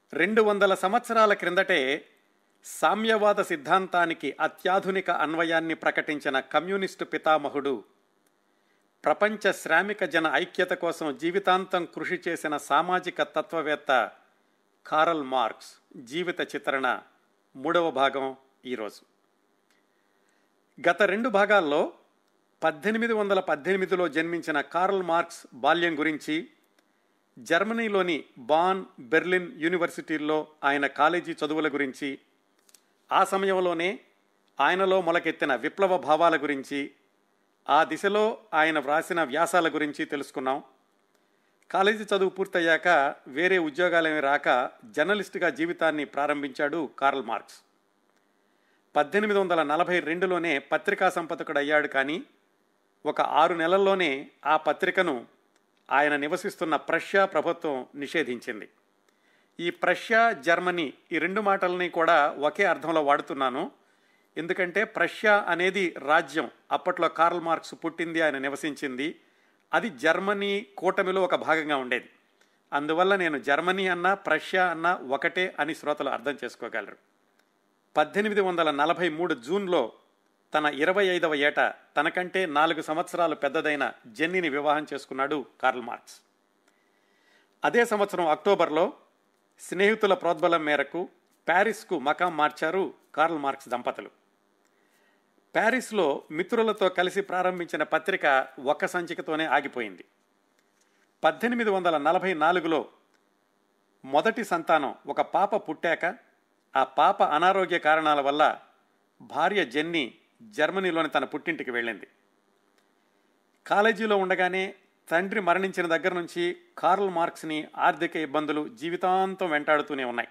రెండు వందల సంవత్సరాల క్రిందటే సామ్యవాద సిద్ధాంతానికి అత్యాధునిక అన్వయాన్ని ప్రకటించిన కమ్యూనిస్టు పితామహుడు ప్రపంచ శ్రామిక జన ఐక్యత కోసం జీవితాంతం కృషి చేసిన సామాజిక తత్వవేత్త కారల్ మార్క్స్ జీవిత చిత్రణ మూడవ భాగం ఈరోజు గత రెండు భాగాల్లో పద్దెనిమిది వందల పద్దెనిమిదిలో జన్మించిన కార్ల్ మార్క్స్ బాల్యం గురించి జర్మనీలోని బాన్ బెర్లిన్ యూనివర్సిటీల్లో ఆయన కాలేజీ చదువుల గురించి ఆ సమయంలోనే ఆయనలో మొలకెత్తిన విప్లవ భావాల గురించి ఆ దిశలో ఆయన వ్రాసిన వ్యాసాల గురించి తెలుసుకున్నాం కాలేజీ చదువు పూర్తయ్యాక వేరే ఉద్యోగాలేమి రాక జర్నలిస్టుగా జీవితాన్ని ప్రారంభించాడు కార్ల్ మార్క్స్ పద్దెనిమిది వందల నలభై రెండులోనే పత్రికా సంపాదకుడు అయ్యాడు కానీ ఒక ఆరు నెలల్లోనే ఆ పత్రికను ఆయన నివసిస్తున్న ప్రష్యా ప్రభుత్వం నిషేధించింది ఈ ప్రష్యా జర్మనీ ఈ రెండు మాటలని కూడా ఒకే అర్థంలో వాడుతున్నాను ఎందుకంటే ప్రష్యా అనేది రాజ్యం అప్పట్లో కార్ల్ మార్క్స్ పుట్టింది ఆయన నివసించింది అది జర్మనీ కూటమిలో ఒక భాగంగా ఉండేది అందువల్ల నేను జర్మనీ అన్నా ప్రష్యా అన్నా ఒకటే అని శ్రోతలు అర్థం చేసుకోగలరు పద్దెనిమిది వందల నలభై మూడు జూన్లో తన ఇరవై ఐదవ ఏట తనకంటే నాలుగు సంవత్సరాలు పెద్దదైన జెన్నీని వివాహం చేసుకున్నాడు కార్ల్ మార్క్స్ అదే సంవత్సరం అక్టోబర్లో స్నేహితుల ప్రోద్బలం మేరకు ప్యారిస్కు మకాం మార్చారు కార్ల్ మార్క్స్ దంపతులు ప్యారిస్లో మిత్రులతో కలిసి ప్రారంభించిన పత్రిక ఒక్క సంచికతోనే ఆగిపోయింది పద్దెనిమిది వందల నలభై నాలుగులో మొదటి సంతానం ఒక పాప పుట్టాక ఆ పాప అనారోగ్య కారణాల వల్ల భార్య జెన్నీ జర్మనీలోని తన పుట్టింటికి వెళ్ళింది కాలేజీలో ఉండగానే తండ్రి మరణించిన దగ్గర నుంచి కార్ల్ మార్క్స్ని ఆర్థిక ఇబ్బందులు జీవితాంతం వెంటాడుతూనే ఉన్నాయి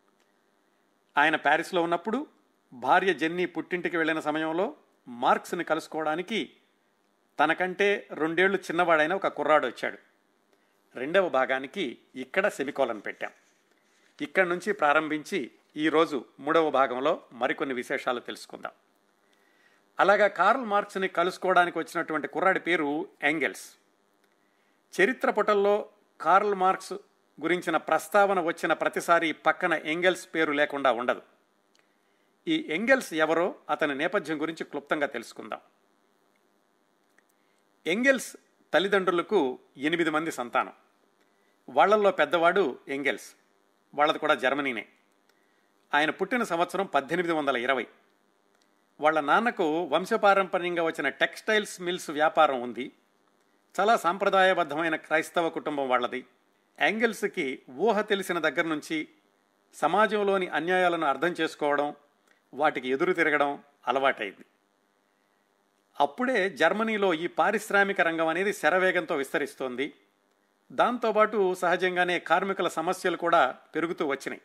ఆయన ప్యారిస్లో ఉన్నప్పుడు భార్య జెన్నీ పుట్టింటికి వెళ్ళిన సమయంలో మార్క్స్ని కలుసుకోవడానికి తనకంటే రెండేళ్లు చిన్నవాడైన ఒక కుర్రాడు వచ్చాడు రెండవ భాగానికి ఇక్కడ సెమికోలను పెట్టాం ఇక్కడి నుంచి ప్రారంభించి ఈరోజు మూడవ భాగంలో మరికొన్ని విశేషాలు తెలుసుకుందాం అలాగా కార్ల్ మార్క్స్ని కలుసుకోవడానికి వచ్చినటువంటి కుర్రాడి పేరు ఎంగెల్స్ చరిత్ర పుటల్లో కార్ల్ మార్క్స్ గురించిన ప్రస్తావన వచ్చిన ప్రతిసారి పక్కన ఎంగెల్స్ పేరు లేకుండా ఉండదు ఈ ఎంగెల్స్ ఎవరో అతని నేపథ్యం గురించి క్లుప్తంగా తెలుసుకుందాం ఎంగెల్స్ తల్లిదండ్రులకు ఎనిమిది మంది సంతానం వాళ్ళల్లో పెద్దవాడు ఎంగెల్స్ వాళ్ళది కూడా జర్మనీనే ఆయన పుట్టిన సంవత్సరం పద్దెనిమిది వందల ఇరవై వాళ్ళ నాన్నకు వంశపారంపర్యంగా వచ్చిన టెక్స్టైల్స్ మిల్స్ వ్యాపారం ఉంది చాలా సాంప్రదాయబద్ధమైన క్రైస్తవ కుటుంబం వాళ్ళది యాంగిల్స్కి ఊహ తెలిసిన దగ్గర నుంచి సమాజంలోని అన్యాయాలను అర్థం చేసుకోవడం వాటికి ఎదురు తిరగడం అలవాటైంది అప్పుడే జర్మనీలో ఈ పారిశ్రామిక రంగం అనేది శరవేగంతో విస్తరిస్తోంది దాంతోపాటు సహజంగానే కార్మికుల సమస్యలు కూడా పెరుగుతూ వచ్చినాయి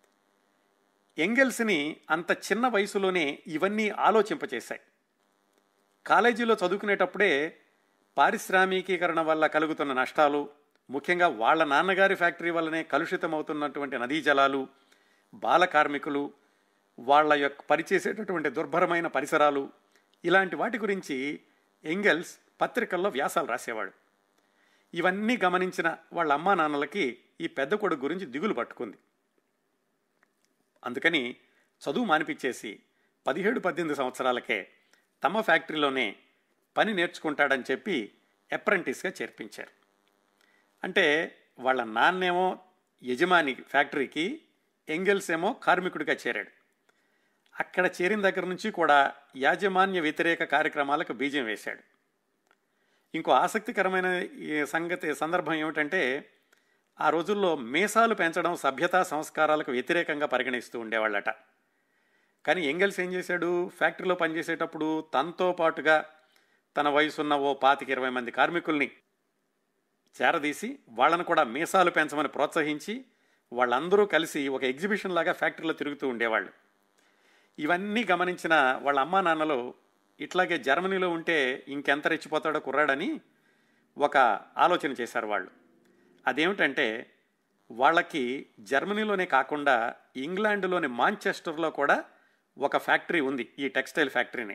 ఎంగెల్స్ని అంత చిన్న వయసులోనే ఇవన్నీ ఆలోచింపచేశాయి కాలేజీలో చదువుకునేటప్పుడే పారిశ్రామికీకరణ వల్ల కలుగుతున్న నష్టాలు ముఖ్యంగా వాళ్ళ నాన్నగారి ఫ్యాక్టరీ వల్లనే కలుషితమవుతున్నటువంటి నదీ జలాలు బాల కార్మికులు వాళ్ళ యొక్క పనిచేసేటటువంటి దుర్భరమైన పరిసరాలు ఇలాంటి వాటి గురించి ఎంగెల్స్ పత్రికల్లో వ్యాసాలు రాసేవాడు ఇవన్నీ గమనించిన వాళ్ళ అమ్మా నాన్నలకి ఈ పెద్ద కొడుకు గురించి దిగులు పట్టుకుంది అందుకని చదువు మానిపించేసి పదిహేడు పద్దెనిమిది సంవత్సరాలకే తమ ఫ్యాక్టరీలోనే పని నేర్చుకుంటాడని చెప్పి అప్రెంటిస్గా చేర్పించారు అంటే వాళ్ళ నాన్నేమో యజమాని ఫ్యాక్టరీకి ఎంగెల్స్ ఏమో కార్మికుడిగా చేరాడు అక్కడ చేరిన దగ్గర నుంచి కూడా యాజమాన్య వ్యతిరేక కార్యక్రమాలకు బీజం వేశాడు ఇంకో ఆసక్తికరమైన ఈ సంగతి సందర్భం ఏమిటంటే ఆ రోజుల్లో మీసాలు పెంచడం సభ్యతా సంస్కారాలకు వ్యతిరేకంగా పరిగణిస్తూ ఉండేవాళ్ళట కానీ ఎంగెల్స్ ఏం చేశాడు ఫ్యాక్టరీలో పనిచేసేటప్పుడు తనతో పాటుగా తన వయసున్న ఓ పాతిక ఇరవై మంది కార్మికుల్ని చేరదీసి వాళ్ళను కూడా మీసాలు పెంచమని ప్రోత్సహించి వాళ్ళందరూ కలిసి ఒక ఎగ్జిబిషన్ లాగా ఫ్యాక్టరీలో తిరుగుతూ ఉండేవాళ్ళు ఇవన్నీ గమనించిన వాళ్ళ అమ్మా నాన్నలు ఇట్లాగే జర్మనీలో ఉంటే ఇంకెంత రెచ్చిపోతాడో కుర్రాడని ఒక ఆలోచన చేశారు వాళ్ళు అదేమిటంటే వాళ్ళకి జర్మనీలోనే కాకుండా ఇంగ్లాండ్లోని మాంచెస్టర్లో కూడా ఒక ఫ్యాక్టరీ ఉంది ఈ టెక్స్టైల్ ఫ్యాక్టరీని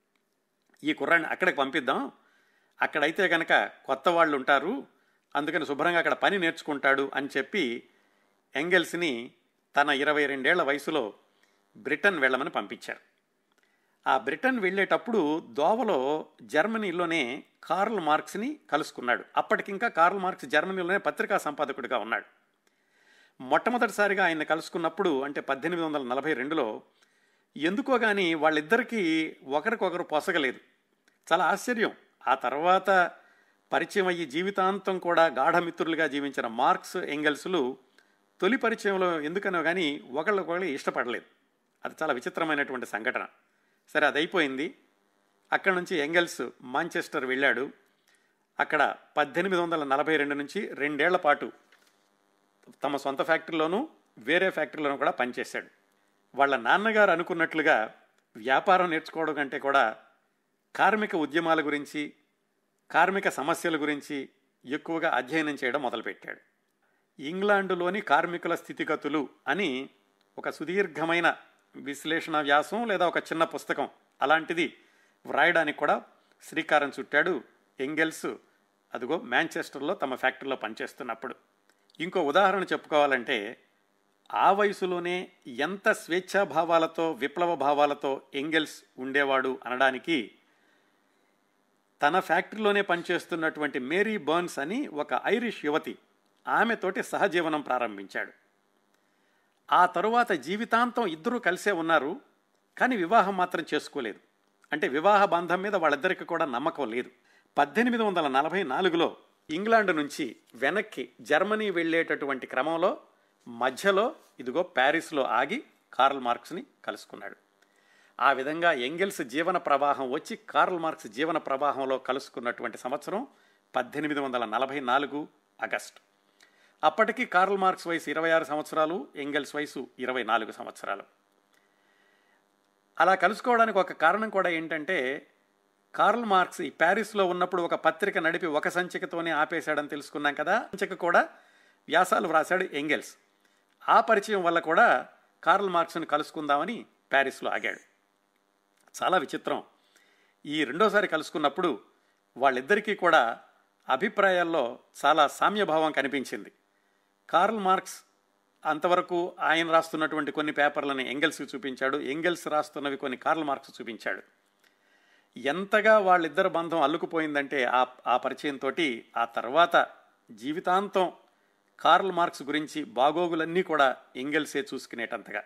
ఈ కుర్రాన్ని అక్కడికి పంపిద్దాం అక్కడైతే కనుక కొత్త వాళ్ళు ఉంటారు అందుకని శుభ్రంగా అక్కడ పని నేర్చుకుంటాడు అని చెప్పి ఎంగెల్స్ని తన ఇరవై రెండేళ్ల వయసులో బ్రిటన్ వెళ్ళమని పంపించారు ఆ బ్రిటన్ వెళ్ళేటప్పుడు దోవలో జర్మనీలోనే కార్ల్ మార్క్స్ని కలుసుకున్నాడు అప్పటికింకా కార్ల్ మార్క్స్ జర్మనీలోనే పత్రికా సంపాదకుడిగా ఉన్నాడు మొట్టమొదటిసారిగా ఆయన కలుసుకున్నప్పుడు అంటే పద్దెనిమిది వందల నలభై రెండులో ఎందుకో కానీ వాళ్ళిద్దరికీ ఒకరికొకరు పొసగలేదు చాలా ఆశ్చర్యం ఆ తర్వాత పరిచయం అయ్యి జీవితాంతం కూడా గాఢమిత్రులుగా జీవించిన మార్క్స్ ఎంగెల్స్లు తొలి పరిచయంలో ఎందుకనో కానీ ఒకళ్ళకొకళ్ళు ఇష్టపడలేదు అది చాలా విచిత్రమైనటువంటి సంఘటన సరే అది అయిపోయింది అక్కడ నుంచి ఎంగెల్స్ మాంచెస్టర్ వెళ్ళాడు అక్కడ పద్దెనిమిది వందల నలభై రెండు నుంచి రెండేళ్ల పాటు తమ సొంత ఫ్యాక్టరీలోనూ వేరే ఫ్యాక్టరీలోనూ కూడా పనిచేశాడు వాళ్ళ నాన్నగారు అనుకున్నట్లుగా వ్యాపారం నేర్చుకోవడం కంటే కూడా కార్మిక ఉద్యమాల గురించి కార్మిక సమస్యల గురించి ఎక్కువగా అధ్యయనం చేయడం మొదలుపెట్టాడు ఇంగ్లాండులోని కార్మికుల స్థితిగతులు అని ఒక సుదీర్ఘమైన విశ్లేషణ వ్యాసం లేదా ఒక చిన్న పుస్తకం అలాంటిది వ్రాయడానికి కూడా శ్రీకారం చుట్టాడు ఎంగెల్స్ అదిగో మాంచెస్టర్లో తమ ఫ్యాక్టరీలో పనిచేస్తున్నప్పుడు ఇంకో ఉదాహరణ చెప్పుకోవాలంటే ఆ వయసులోనే ఎంత స్వేచ్ఛాభావాలతో విప్లవ భావాలతో ఎంగెల్స్ ఉండేవాడు అనడానికి తన ఫ్యాక్టరీలోనే పనిచేస్తున్నటువంటి మేరీ బర్న్స్ అని ఒక ఐరిష్ యువతి ఆమెతోటి సహజీవనం ప్రారంభించాడు ఆ తరువాత జీవితాంతం ఇద్దరూ కలిసే ఉన్నారు కానీ వివాహం మాత్రం చేసుకోలేదు అంటే వివాహ బంధం మీద వాళ్ళిద్దరికి కూడా నమ్మకం లేదు పద్దెనిమిది వందల నలభై నాలుగులో ఇంగ్లాండ్ నుంచి వెనక్కి జర్మనీ వెళ్ళేటటువంటి క్రమంలో మధ్యలో ఇదిగో ప్యారిస్లో ఆగి కార్ల్ మార్క్స్ని కలుసుకున్నాడు ఆ విధంగా ఎంగెల్స్ జీవన ప్రవాహం వచ్చి కార్ల్ మార్క్స్ జీవన ప్రవాహంలో కలుసుకున్నటువంటి సంవత్సరం పద్దెనిమిది వందల నలభై నాలుగు ఆగస్టు అప్పటికి కార్ల్ మార్క్స్ వయసు ఇరవై ఆరు సంవత్సరాలు ఎంగెల్స్ వయసు ఇరవై నాలుగు సంవత్సరాలు అలా కలుసుకోవడానికి ఒక కారణం కూడా ఏంటంటే కార్ల్ మార్క్స్ ఈ ప్యారిస్లో ఉన్నప్పుడు ఒక పత్రిక నడిపి ఒక సంచికతోనే ఆపేశాడని తెలుసుకున్నాం కదా సంచిక కూడా వ్యాసాలు వ్రాశాడు ఎంగెల్స్ ఆ పరిచయం వల్ల కూడా కార్ల్ మార్క్స్ని కలుసుకుందామని ప్యారిస్లో ఆగాడు చాలా విచిత్రం ఈ రెండోసారి కలుసుకున్నప్పుడు వాళ్ళిద్దరికీ కూడా అభిప్రాయాల్లో చాలా సామ్యభావం కనిపించింది కార్ల్ మార్క్స్ అంతవరకు ఆయన రాస్తున్నటువంటి కొన్ని పేపర్లని ఎంగెల్స్కి చూపించాడు ఎంగెల్స్ రాస్తున్నవి కొన్ని కార్ల్ మార్క్స్ చూపించాడు ఎంతగా వాళ్ళిద్దరు బంధం అల్లుకుపోయిందంటే ఆ ఆ పరిచయంతో ఆ తర్వాత జీవితాంతం కార్ల్ మార్క్స్ గురించి బాగోగులన్నీ కూడా ఎంగెల్సే చూసుకునేటంతగా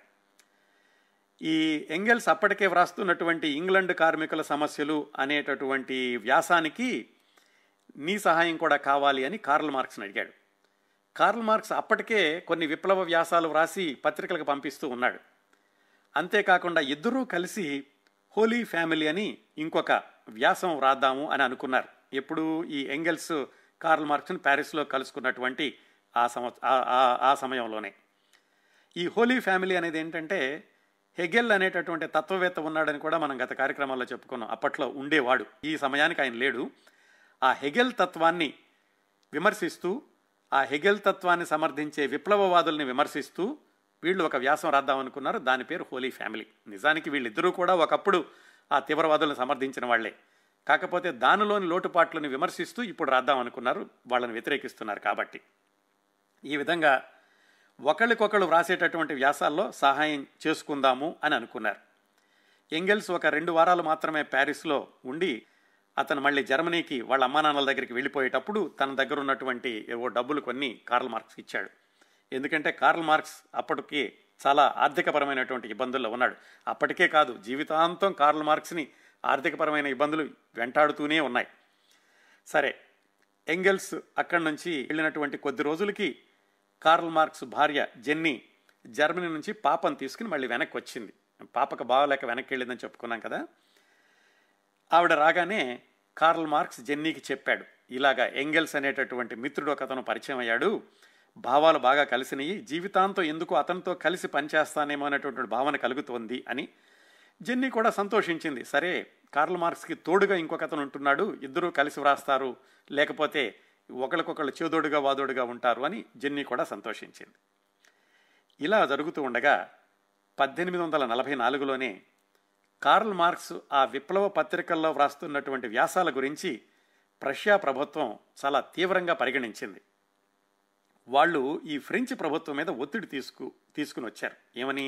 ఈ ఎంగెల్స్ అప్పటికే వ్రాస్తున్నటువంటి ఇంగ్లండ్ కార్మికుల సమస్యలు అనేటటువంటి వ్యాసానికి నీ సహాయం కూడా కావాలి అని కార్ల్ మార్క్స్ని అడిగాడు కార్ల్ మార్క్స్ అప్పటికే కొన్ని విప్లవ వ్యాసాలు వ్రాసి పత్రికలకు పంపిస్తూ ఉన్నాడు అంతేకాకుండా ఇద్దరూ కలిసి హోలీ ఫ్యామిలీ అని ఇంకొక వ్యాసం వ్రాద్దాము అని అనుకున్నారు ఎప్పుడు ఈ ఎంగెల్స్ కార్ల్ మార్క్స్ని ప్యారిస్లో కలుసుకున్నటువంటి ఆ సంవ ఆ సమయంలోనే ఈ హోలీ ఫ్యామిలీ అనేది ఏంటంటే హెగెల్ అనేటటువంటి తత్వవేత్త ఉన్నాడని కూడా మనం గత కార్యక్రమాల్లో చెప్పుకున్నాం అప్పట్లో ఉండేవాడు ఈ సమయానికి ఆయన లేడు ఆ హెగెల్ తత్వాన్ని విమర్శిస్తూ ఆ హెగెల్ తత్వాన్ని సమర్థించే విప్లవవాదుల్ని విమర్శిస్తూ వీళ్ళు ఒక వ్యాసం రాద్దామనుకున్నారు దాని పేరు హోలీ ఫ్యామిలీ నిజానికి వీళ్ళిద్దరూ కూడా ఒకప్పుడు ఆ తీవ్రవాదులను సమర్థించిన వాళ్లే కాకపోతే దానిలోని లోటుపాట్లను విమర్శిస్తూ ఇప్పుడు రాద్దామనుకున్నారు వాళ్ళని వ్యతిరేకిస్తున్నారు కాబట్టి ఈ విధంగా ఒకళ్ళకొకళ్ళు వ్రాసేటటువంటి వ్యాసాల్లో సహాయం చేసుకుందాము అని అనుకున్నారు ఎంగెల్స్ ఒక రెండు వారాలు మాత్రమే ప్యారిస్లో ఉండి అతను మళ్ళీ జర్మనీకి వాళ్ళ అమ్మానాన్నల దగ్గరికి వెళ్ళిపోయేటప్పుడు తన దగ్గర ఉన్నటువంటి ఏవో డబ్బులు కొన్ని కార్ల్ మార్క్స్ ఇచ్చాడు ఎందుకంటే కార్ల్ మార్క్స్ అప్పటికి చాలా ఆర్థికపరమైనటువంటి ఇబ్బందుల్లో ఉన్నాడు అప్పటికే కాదు జీవితాంతం కార్ల్ మార్క్స్ని ఆర్థికపరమైన ఇబ్బందులు వెంటాడుతూనే ఉన్నాయి సరే ఎంగెల్స్ అక్కడి నుంచి వెళ్ళినటువంటి కొద్ది రోజులకి కార్ల్ మార్క్స్ భార్య జెన్నీ జర్మనీ నుంచి పాపను తీసుకుని మళ్ళీ వెనక్కి వచ్చింది పాపకు బాగలేక వెనక్కి వెళ్ళిందని చెప్పుకున్నాం కదా ఆవిడ రాగానే కార్ల్ మార్క్స్ జెన్నీకి చెప్పాడు ఇలాగా ఎంగెల్స్ అనేటటువంటి మిత్రుడు ఒక అతను పరిచయం అయ్యాడు భావాలు బాగా కలిసినవి జీవితాంతం ఎందుకు అతనితో కలిసి పనిచేస్తానేమో అనేటువంటి భావన కలుగుతోంది అని జెన్నీ కూడా సంతోషించింది సరే కార్ల్ మార్క్స్కి తోడుగా ఇంకొక అతను ఉంటున్నాడు ఇద్దరూ కలిసి వ్రాస్తారు లేకపోతే ఒకరికొకళ్ళు చేదోడుగా వాదోడుగా ఉంటారు అని జెన్నీ కూడా సంతోషించింది ఇలా జరుగుతూ ఉండగా పద్దెనిమిది వందల నలభై నాలుగులోనే కార్ల్ మార్క్స్ ఆ విప్లవ పత్రికల్లో వ్రాస్తున్నటువంటి వ్యాసాల గురించి ప్రష్యా ప్రభుత్వం చాలా తీవ్రంగా పరిగణించింది వాళ్ళు ఈ ఫ్రెంచ్ ప్రభుత్వం మీద ఒత్తిడి తీసుకు తీసుకుని వచ్చారు ఏమని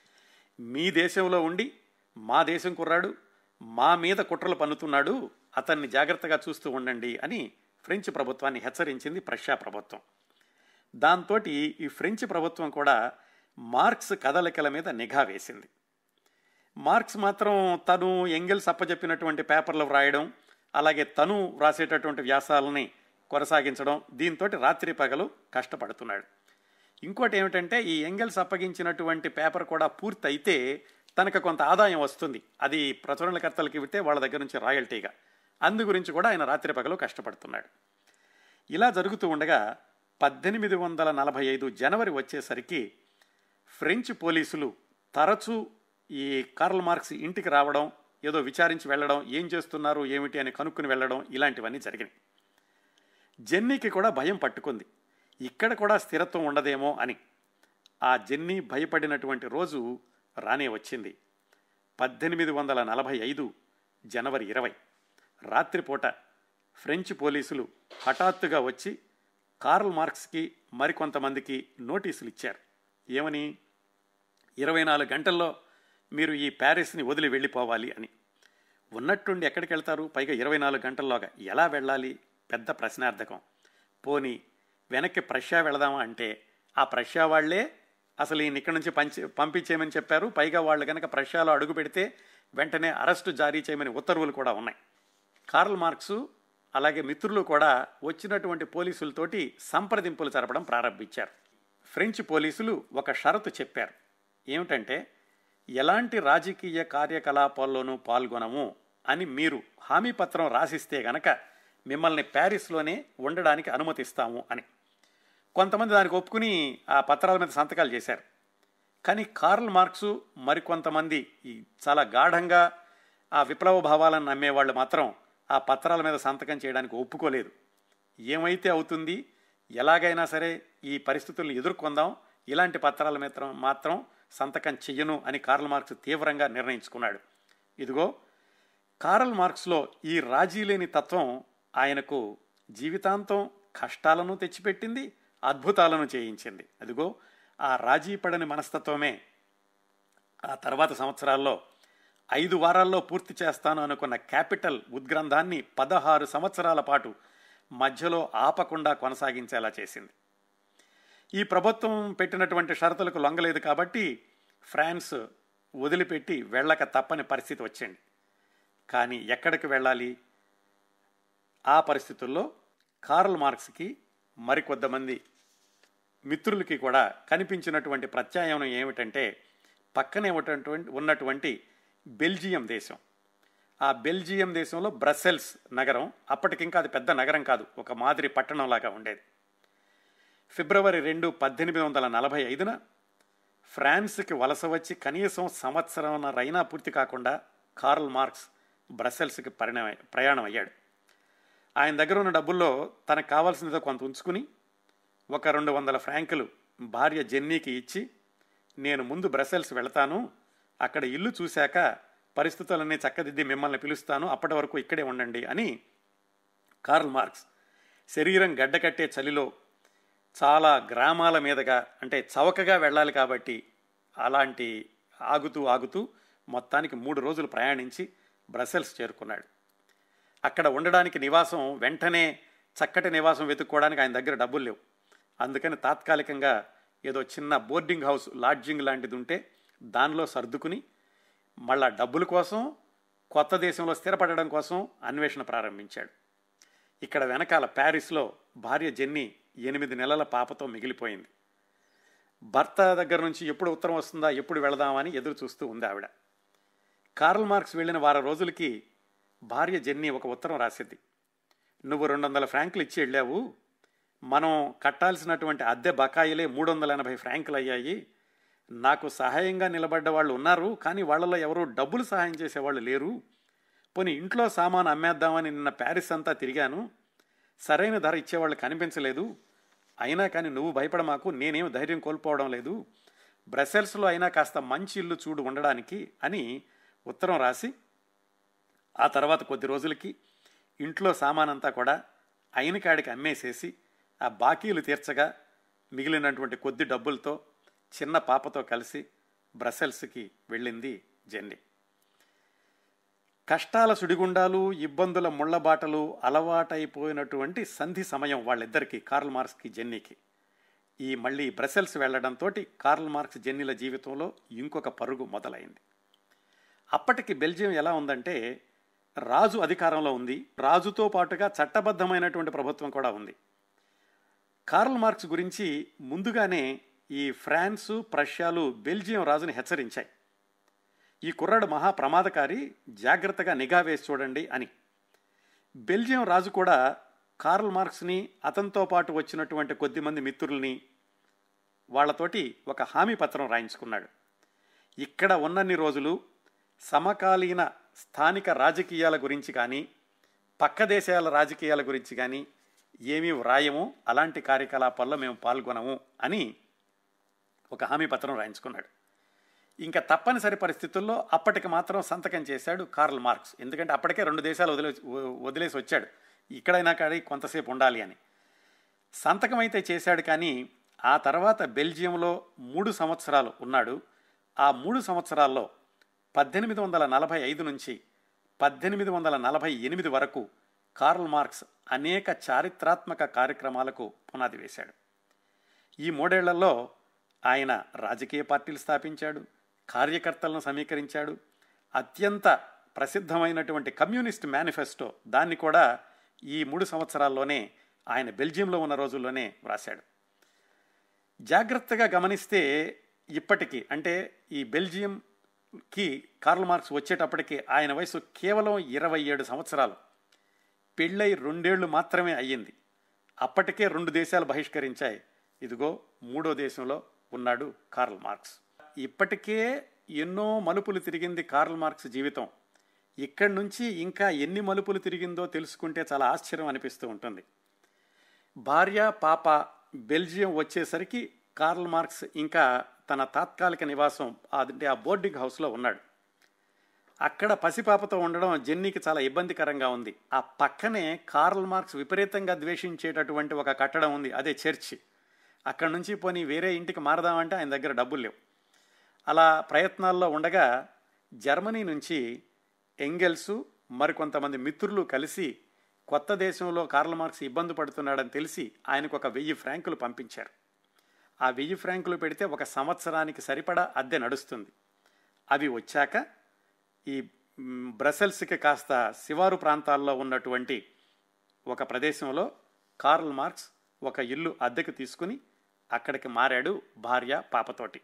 మీ దేశంలో ఉండి మా దేశం కుర్రాడు మా మీద కుట్రలు పన్నుతున్నాడు అతన్ని జాగ్రత్తగా చూస్తూ ఉండండి అని ఫ్రెంచ్ ప్రభుత్వాన్ని హెచ్చరించింది ప్రష్యా ప్రభుత్వం దాంతో ఈ ఫ్రెంచ్ ప్రభుత్వం కూడా మార్క్స్ కదలికల మీద నిఘా వేసింది మార్క్స్ మాత్రం తను ఎంగెల్స్ అప్పచెప్పినటువంటి పేపర్లు వ్రాయడం అలాగే తను వ్రాసేటటువంటి వ్యాసాలని కొనసాగించడం దీంతో రాత్రి పగలు కష్టపడుతున్నాడు ఇంకోటి ఏమిటంటే ఈ ఎంగెల్స్ అప్పగించినటువంటి పేపర్ కూడా పూర్తి అయితే తనకు కొంత ఆదాయం వస్తుంది అది ప్రచురణకర్తలకు ఇవితే వాళ్ళ దగ్గర నుంచి రాయల్టీగా అందు గురించి కూడా ఆయన రాత్రి పగలు కష్టపడుతున్నాడు ఇలా జరుగుతూ ఉండగా పద్దెనిమిది వందల నలభై ఐదు జనవరి వచ్చేసరికి ఫ్రెంచ్ పోలీసులు తరచూ ఈ కార్ల్ మార్క్స్ ఇంటికి రావడం ఏదో విచారించి వెళ్ళడం ఏం చేస్తున్నారు ఏమిటి అని కనుక్కుని వెళ్ళడం ఇలాంటివన్నీ జరిగినాయి జెన్నీకి కూడా భయం పట్టుకుంది ఇక్కడ కూడా స్థిరత్వం ఉండదేమో అని ఆ జెన్నీ భయపడినటువంటి రోజు రానే వచ్చింది పద్దెనిమిది వందల నలభై ఐదు జనవరి ఇరవై రాత్రిపూట ఫ్రెంచ్ పోలీసులు హఠాత్తుగా వచ్చి కార్ల్ మార్క్స్కి మరికొంతమందికి నోటీసులు ఇచ్చారు ఏమని ఇరవై నాలుగు గంటల్లో మీరు ఈ ప్యారిస్ని వదిలి వెళ్ళిపోవాలి అని ఉన్నట్టుండి ఎక్కడికి వెళ్తారు పైగా ఇరవై నాలుగు గంటల్లోగా ఎలా వెళ్ళాలి పెద్ద ప్రశ్నార్థకం పోని వెనక్కి ప్రష్యా వెళదామా అంటే ఆ ప్రష్యా వాళ్లే అసలు ఈయన ఇక్కడి నుంచి పంచి పంపించేయమని చెప్పారు పైగా వాళ్ళు కనుక ప్రష్యాలో అడుగు పెడితే వెంటనే అరెస్టు జారీ చేయమని ఉత్తర్వులు కూడా ఉన్నాయి కార్ల్ మార్క్సు అలాగే మిత్రులు కూడా వచ్చినటువంటి పోలీసులతోటి సంప్రదింపులు జరపడం ప్రారంభించారు ఫ్రెంచ్ పోలీసులు ఒక షరతు చెప్పారు ఏమిటంటే ఎలాంటి రాజకీయ కార్యకలాపాల్లోనూ పాల్గొనము అని మీరు హామీ పత్రం రాసిస్తే గనక మిమ్మల్ని ప్యారిస్లోనే ఉండడానికి అనుమతిస్తాము అని కొంతమంది దానికి ఒప్పుకుని ఆ పత్రాల మీద సంతకాలు చేశారు కానీ కార్ల్ మార్క్సు మరికొంతమంది ఈ చాలా గాఢంగా ఆ విప్లవ భావాలను నమ్మేవాళ్ళు మాత్రం ఆ పత్రాల మీద సంతకం చేయడానికి ఒప్పుకోలేదు ఏమైతే అవుతుంది ఎలాగైనా సరే ఈ పరిస్థితులను ఎదుర్కొందాం ఇలాంటి పత్రాల మీద మాత్రం సంతకం చెయ్యను అని కార్ల్ మార్క్స్ తీవ్రంగా నిర్ణయించుకున్నాడు ఇదిగో కార్ల్ మార్క్స్లో ఈ రాజీ లేని తత్వం ఆయనకు జీవితాంతం కష్టాలను తెచ్చిపెట్టింది అద్భుతాలను చేయించింది అదిగో ఆ రాజీ పడని మనస్తత్వమే ఆ తర్వాత సంవత్సరాల్లో ఐదు వారాల్లో పూర్తి చేస్తాను అనుకున్న క్యాపిటల్ ఉద్గ్రంథాన్ని పదహారు సంవత్సరాల పాటు మధ్యలో ఆపకుండా కొనసాగించేలా చేసింది ఈ ప్రభుత్వం పెట్టినటువంటి షరతులకు లొంగలేదు కాబట్టి ఫ్రాన్స్ వదిలిపెట్టి వెళ్ళక తప్పని పరిస్థితి వచ్చింది కానీ ఎక్కడికి వెళ్ళాలి ఆ పరిస్థితుల్లో కార్ల్ మార్క్స్కి మరికొద్దిమంది మిత్రులకి కూడా కనిపించినటువంటి ప్రత్యామ్నాయం ఏమిటంటే పక్కనే ఉన్నటువంటి ఉన్నటువంటి బెల్జియం దేశం ఆ బెల్జియం దేశంలో బ్రసెల్స్ నగరం అప్పటికింకా అది పెద్ద నగరం కాదు ఒక మాదిరి పట్టణంలాగా ఉండేది ఫిబ్రవరి రెండు పద్దెనిమిది వందల నలభై ఐదున ఫ్రాన్స్కి వలస వచ్చి కనీసం సంవత్సరంన్నరైనా పూర్తి కాకుండా కార్ల్ మార్క్స్ బ్రసెల్స్కి పరిణామ ప్రయాణం అయ్యాడు ఆయన దగ్గర ఉన్న డబ్బుల్లో తనకు కావాల్సినదో కొంత ఉంచుకుని ఒక రెండు వందల ఫ్రాంకులు భార్య జెన్నీకి ఇచ్చి నేను ముందు బ్రసెల్స్ వెళతాను అక్కడ ఇల్లు చూశాక పరిస్థితులన్నీ చక్కదిద్ది మిమ్మల్ని పిలుస్తాను అప్పటి వరకు ఇక్కడే ఉండండి అని కార్ల్ మార్క్స్ శరీరం గడ్డకట్టే చలిలో చాలా గ్రామాల మీదుగా అంటే చవకగా వెళ్ళాలి కాబట్టి అలాంటి ఆగుతూ ఆగుతూ మొత్తానికి మూడు రోజులు ప్రయాణించి బ్రసెల్స్ చేరుకున్నాడు అక్కడ ఉండడానికి నివాసం వెంటనే చక్కటి నివాసం వెతుక్కోవడానికి ఆయన దగ్గర డబ్బులు లేవు అందుకని తాత్కాలికంగా ఏదో చిన్న బోర్డింగ్ హౌస్ లాడ్జింగ్ లాంటిది ఉంటే దానిలో సర్దుకుని మళ్ళా డబ్బుల కోసం కొత్త దేశంలో స్థిరపడడం కోసం అన్వేషణ ప్రారంభించాడు ఇక్కడ వెనకాల ప్యారిస్లో భార్య జెన్నీ ఎనిమిది నెలల పాపతో మిగిలిపోయింది భర్త దగ్గర నుంచి ఎప్పుడు ఉత్తరం వస్తుందా ఎప్పుడు వెళదామని ఎదురు చూస్తూ ఉంది ఆవిడ కార్ల్ మార్క్స్ వెళ్ళిన వారం రోజులకి భార్య జెన్నీ ఒక ఉత్తరం రాసిద్ది నువ్వు రెండు వందల ఫ్రాంకులు ఇచ్చి వెళ్ళావు మనం కట్టాల్సినటువంటి అద్దె బకాయిలే మూడు వందల ఎనభై ఫ్రాంకులు అయ్యాయి నాకు సహాయంగా నిలబడ్డ వాళ్ళు ఉన్నారు కానీ వాళ్ళలో ఎవరు డబ్బులు సహాయం చేసేవాళ్ళు లేరు పోనీ ఇంట్లో సామాను అమ్మేద్దామని నిన్న ప్యారిస్ అంతా తిరిగాను సరైన ధర ఇచ్చేవాళ్ళు కనిపించలేదు అయినా కానీ నువ్వు భయపడ మాకు నేనేం ధైర్యం కోల్పోవడం లేదు బ్రసెల్స్లో అయినా కాస్త మంచి ఇల్లు చూడు ఉండడానికి అని ఉత్తరం రాసి ఆ తర్వాత కొద్ది రోజులకి ఇంట్లో సామానంతా కూడా అయిన కాడికి అమ్మేసేసి ఆ బాకీలు తీర్చగా మిగిలినటువంటి కొద్ది డబ్బులతో చిన్న పాపతో కలిసి బ్రసెల్స్కి వెళ్ళింది జెన్నీ కష్టాల సుడిగుండాలు ఇబ్బందుల ముళ్ళబాటలు అలవాటైపోయినటువంటి సంధి సమయం వాళ్ళిద్దరికీ కార్ల్ మార్క్స్కి జెన్నీకి ఈ మళ్ళీ బ్రసెల్స్ వెళ్లడంతో కార్ల్ మార్క్స్ జెన్నీల జీవితంలో ఇంకొక పరుగు మొదలైంది అప్పటికి బెల్జియం ఎలా ఉందంటే రాజు అధికారంలో ఉంది రాజుతో పాటుగా చట్టబద్ధమైనటువంటి ప్రభుత్వం కూడా ఉంది కార్ల్ మార్క్స్ గురించి ముందుగానే ఈ ఫ్రాన్సు ప్రష్యాలు బెల్జియం రాజుని హెచ్చరించాయి ఈ కుర్రాడు మహా ప్రమాదకారి జాగ్రత్తగా నిఘా వేసి చూడండి అని బెల్జియం రాజు కూడా కార్ల్ మార్క్స్ని అతనితో పాటు వచ్చినటువంటి కొద్దిమంది మిత్రుల్ని వాళ్ళతోటి ఒక హామీ పత్రం రాయించుకున్నాడు ఇక్కడ ఉన్నన్ని రోజులు సమకాలీన స్థానిక రాజకీయాల గురించి కానీ పక్క దేశాల రాజకీయాల గురించి కానీ ఏమీ వ్రాయము అలాంటి కార్యకలాపాల్లో మేము పాల్గొనము అని ఒక హామీ పత్రం రాయించుకున్నాడు ఇంకా తప్పనిసరి పరిస్థితుల్లో అప్పటికి మాత్రం సంతకం చేశాడు కార్ల్ మార్క్స్ ఎందుకంటే అప్పటికే రెండు దేశాలు వదిలే వదిలేసి వచ్చాడు ఇక్కడైనా కానీ కొంతసేపు ఉండాలి అని సంతకం అయితే చేశాడు కానీ ఆ తర్వాత బెల్జియంలో మూడు సంవత్సరాలు ఉన్నాడు ఆ మూడు సంవత్సరాల్లో పద్దెనిమిది వందల నలభై ఐదు నుంచి పద్దెనిమిది వందల నలభై ఎనిమిది వరకు కార్ల్ మార్క్స్ అనేక చారిత్రాత్మక కార్యక్రమాలకు పునాది వేశాడు ఈ మూడేళ్లలో ఆయన రాజకీయ పార్టీలు స్థాపించాడు కార్యకర్తలను సమీకరించాడు అత్యంత ప్రసిద్ధమైనటువంటి కమ్యూనిస్ట్ మేనిఫెస్టో దాన్ని కూడా ఈ మూడు సంవత్సరాల్లోనే ఆయన బెల్జియంలో ఉన్న రోజుల్లోనే వ్రాశాడు జాగ్రత్తగా గమనిస్తే ఇప్పటికీ అంటే ఈ బెల్జియంకి కార్ల్ మార్క్స్ వచ్చేటప్పటికి ఆయన వయసు కేవలం ఇరవై ఏడు సంవత్సరాలు పెళ్ళై రెండేళ్లు మాత్రమే అయ్యింది అప్పటికే రెండు దేశాలు బహిష్కరించాయి ఇదిగో మూడో దేశంలో ఉన్నాడు కార్ల్ మార్క్స్ ఇప్పటికే ఎన్నో మలుపులు తిరిగింది కార్ల్ మార్క్స్ జీవితం ఇక్కడి నుంచి ఇంకా ఎన్ని మలుపులు తిరిగిందో తెలుసుకుంటే చాలా ఆశ్చర్యం అనిపిస్తూ ఉంటుంది భార్య పాప బెల్జియం వచ్చేసరికి కార్ల్ మార్క్స్ ఇంకా తన తాత్కాలిక నివాసం అంటే ఆ బోర్డింగ్ హౌస్లో ఉన్నాడు అక్కడ పసిపాపతో ఉండడం జెన్నీకి చాలా ఇబ్బందికరంగా ఉంది ఆ పక్కనే కార్ల్ మార్క్స్ విపరీతంగా ద్వేషించేటటువంటి ఒక కట్టడం ఉంది అదే చర్చి అక్కడ నుంచి పోనీ వేరే ఇంటికి మారదామంటే ఆయన దగ్గర డబ్బులు లేవు అలా ప్రయత్నాల్లో ఉండగా జర్మనీ నుంచి ఎంగెల్సు మరికొంతమంది మిత్రులు కలిసి కొత్త దేశంలో కార్ల్ మార్క్స్ ఇబ్బంది పడుతున్నాడని తెలిసి ఆయనకు ఒక వెయ్యి ఫ్రాంకులు పంపించారు ఆ వెయ్యి ఫ్రాంకులు పెడితే ఒక సంవత్సరానికి సరిపడా అద్దె నడుస్తుంది అవి వచ్చాక ఈ బ్రసెల్స్కి కాస్త శివారు ప్రాంతాల్లో ఉన్నటువంటి ఒక ప్రదేశంలో కార్ల్ మార్క్స్ ఒక ఇల్లు అద్దెకు తీసుకుని అక్కడికి మారాడు భార్య పాపతోటి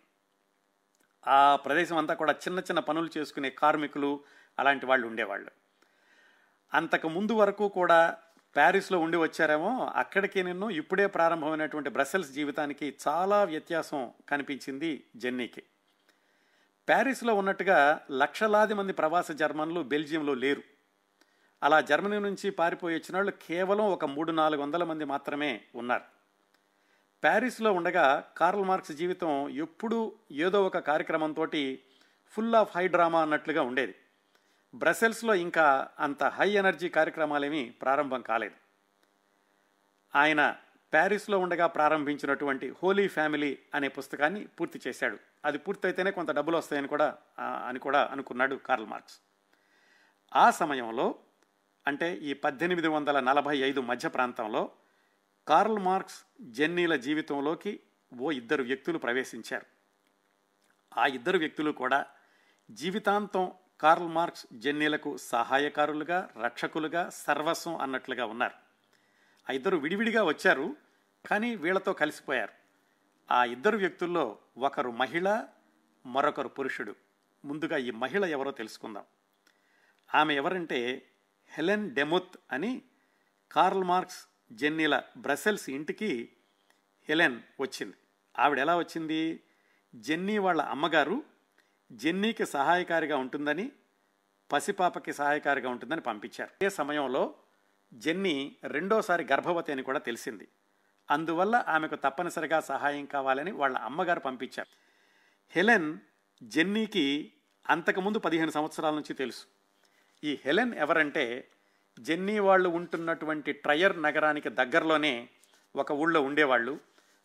ఆ ప్రదేశం అంతా కూడా చిన్న చిన్న పనులు చేసుకునే కార్మికులు అలాంటి వాళ్ళు ఉండేవాళ్ళు అంతకు ముందు వరకు కూడా ప్యారిస్లో ఉండి వచ్చారేమో అక్కడికి నిన్ను ఇప్పుడే ప్రారంభమైనటువంటి బ్రసెల్స్ జీవితానికి చాలా వ్యత్యాసం కనిపించింది జెన్నీకి ప్యారిస్లో ఉన్నట్టుగా లక్షలాది మంది ప్రవాస జర్మన్లు బెల్జియంలో లేరు అలా జర్మనీ నుంచి పారిపోయి వచ్చిన వాళ్ళు కేవలం ఒక మూడు నాలుగు వందల మంది మాత్రమే ఉన్నారు ప్యారిస్లో ఉండగా కార్ల్ మార్క్స్ జీవితం ఎప్పుడూ ఏదో ఒక కార్యక్రమంతో ఫుల్ ఆఫ్ హై డ్రామా అన్నట్లుగా ఉండేది బ్రసెల్స్లో ఇంకా అంత హై ఎనర్జీ కార్యక్రమాలేమీ ప్రారంభం కాలేదు ఆయన ప్యారిస్లో ఉండగా ప్రారంభించినటువంటి హోలీ ఫ్యామిలీ అనే పుస్తకాన్ని పూర్తి చేశాడు అది పూర్తయితేనే కొంత డబ్బులు వస్తాయని కూడా అని కూడా అనుకున్నాడు కార్ల్ మార్క్స్ ఆ సమయంలో అంటే ఈ పద్దెనిమిది వందల నలభై ఐదు మధ్య ప్రాంతంలో కార్ల్ మార్క్స్ జెన్నీల జీవితంలోకి ఓ ఇద్దరు వ్యక్తులు ప్రవేశించారు ఆ ఇద్దరు వ్యక్తులు కూడా జీవితాంతం కార్ల్ మార్క్స్ జెన్నీలకు సహాయకారులుగా రక్షకులుగా సర్వస్వం అన్నట్లుగా ఉన్నారు ఆ ఇద్దరు విడివిడిగా వచ్చారు కానీ వీళ్లతో కలిసిపోయారు ఆ ఇద్దరు వ్యక్తుల్లో ఒకరు మహిళ మరొకరు పురుషుడు ముందుగా ఈ మహిళ ఎవరో తెలుసుకుందాం ఆమె ఎవరంటే హెలెన్ డెముత్ అని కార్ల్ మార్క్స్ జెన్నీల బ్రసెల్స్ ఇంటికి హెలెన్ వచ్చింది ఆవిడ ఎలా వచ్చింది జెన్నీ వాళ్ళ అమ్మగారు జెన్నీకి సహాయకారిగా ఉంటుందని పసిపాపకి సహాయకారిగా ఉంటుందని పంపించారు అదే సమయంలో జెన్నీ రెండోసారి గర్భవతి అని కూడా తెలిసింది అందువల్ల ఆమెకు తప్పనిసరిగా సహాయం కావాలని వాళ్ళ అమ్మగారు పంపించారు హెలెన్ జెన్నీకి అంతకుముందు పదిహేను సంవత్సరాల నుంచి తెలుసు ఈ హెలెన్ ఎవరంటే జెన్నీ వాళ్ళు ఉంటున్నటువంటి ట్రయర్ నగరానికి దగ్గరలోనే ఒక ఊళ్ళో ఉండేవాళ్ళు